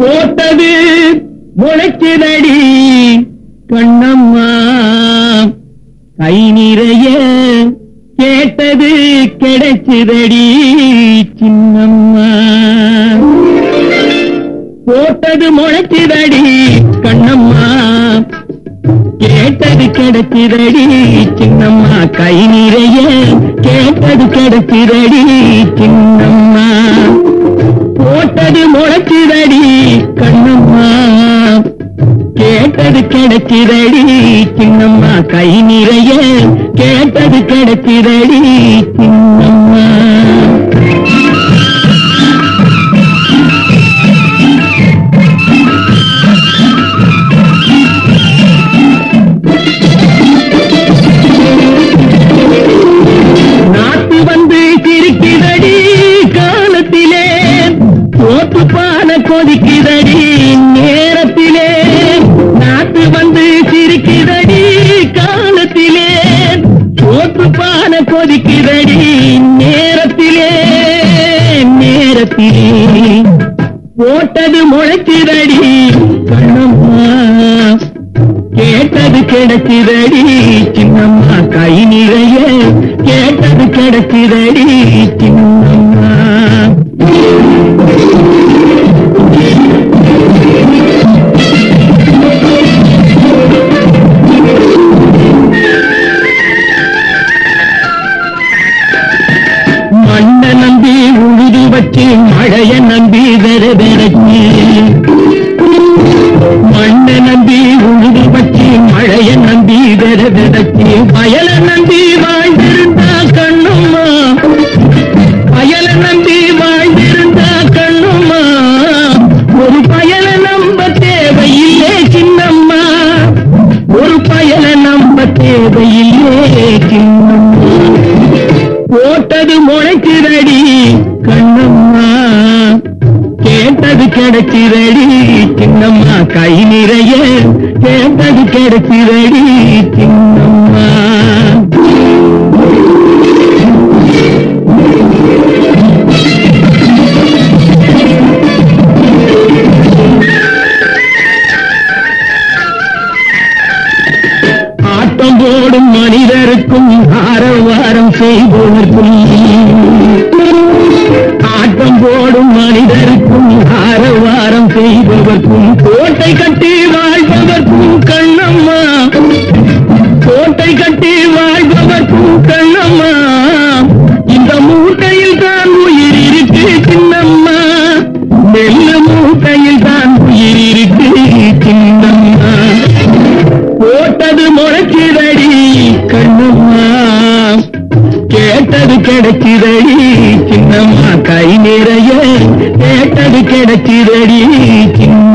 போட்டது முளைக்குதடி கண்ணம்மா கை நிறைய கேட்டது கிடைச்சுதடி சின்னம்மா போட்டது முளைச்சுதடி கண்ணம்மா கேட்டது கிடைச்சிரடி சின்னம்மா கை நிறைய கேட்டது கிடைச்சிரடி சின்னம்மா போட்டது முளைச்சிரடி கண்ணம்மா கேட்டது கிடைச்சிரடி சின்னம்மா கை நிறைய கேட்டது கிடைச்சிரடி சின்னம்மா நாட்டு வந்து சிரிக்கிறடி காலத்திலே சோத்து பான கொதிக்கிறடி நேரத்திலே நாட்டு வந்து சிரிக்கிறடி காலத்திலே சோத்து பான கொதிக்கிறடி நேரத்திலே நேரத்திலே போட்டது முளைக்கிறடி கண்ணம்மா கேட்டது கிடைச்சிரடி சின்னம்மா கை நிறைய கேட்டது கிடைச்சிரடி சின்னம்மா மண்ண நம்பி உழுது வச்சு மழைய நம்பி வெற வெறச்சு மண்ண நம்பி உழுது வச்சு மழைய நம்பி வெற வெறச்சு வயல நம்பி வாழ்ந்திருந்தா கண்ணும்மா வயல நம்பி வாழ்ந்திருந்தா கண்ணும்மா ஒரு பயல நம்ப தேவையில்லே சின்னம்மா ஒரு பயல நம்ப தேவையில்லே சின்னம்மா போட்டது முளைச்சிரடி கண்ணம்மா கேட்டது கிடைச்சிரடி சின்னம்மா கை நிறைய கேட்டது கிடைச்சிரடி சின்னம்மா ஆட்டம் போடும் மனிதருக்கும் ஆரவாரம் செய்வோருக்கும் ஆட்டம் போடும் மனிதருக்கும் ஆரவாரம் செய்பவர்க்கும் கோட்டை கட்டி வாழ்பவர்க்கும் கண்ணம்மா கோட்டை கட்டி வாழ்பவர்க்கும் கண்ணம்மா இந்த மூட்டையில் தான் உயிர் இருக்கு சின்னம்மா நெல்ல மூட்டையில் தான் உயிர் இருக்கு சின்னம்மா போட்டது முளைச்சிரடி கண்ணம்மா கேட்டது கிடைச்சிரடி சின்னம்மா கை நிறைய கேட்டது கிடைச்சிரடி சின்ன